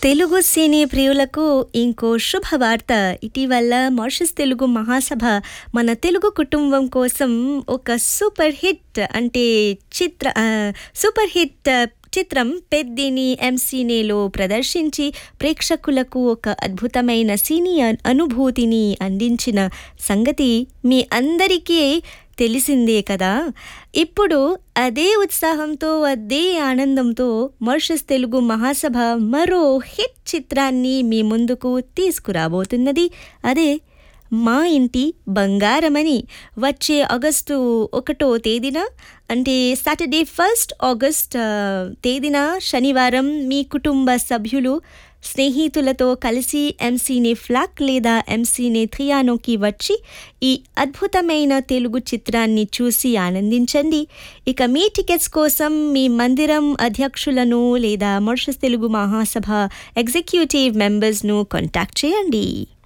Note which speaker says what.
Speaker 1: తెలుగు సినీ ప్రియులకు ఇంకో శుభవార్త ఇటీవల మారిషస్ తెలుగు మహాసభ మన తెలుగు కుటుంబం కోసం ఒక సూపర్ హిట్ అంటే చిత్ర ఆ, సూపర్ హిట్ ఆ, చిత్రం పెద్దిని ఎంసీనేలో ప్రదర్శించి ప్రేక్షకులకు ఒక అద్భుతమైన సినీ అన్- అనుభూతిని అందించిన సంగతి మీ అందరికీ తెలిసిందే కదా ఇప్పుడు అదే ఉత్సాహంతో అదే ఆనందంతో మర్షస్ తెలుగు మహాసభ మరో హిట్ చిత్రాన్ని మీ ముందుకు తీసుకురాబోతున్నది అదే మా ఇంటి బంగారమని వచ్చే ఆగస్టు ఒకటో తేదీన అంటే సాటర్డే ఫస్ట్ ఆగస్ట్ ఆ, తేదీన శనివారం మీ కుటుంబ సభ్యులు స్నేహితులతో కలిసి ఎంసీనే ఫ్లాక్ లేదా ఎంసీనే థియానోకి వచ్చి ఈ అద్భుతమైన తెలుగు చిత్రాన్ని చూసి ఆనందించండి ఇక మీ టికెట్స్ కోసం మీ మందిరం అధ్యక్షులను లేదా మర్షస్ తెలుగు మహాసభ ఎగ్జిక్యూటివ్ మెంబర్స్ను కాంటాక్ట్ చేయండి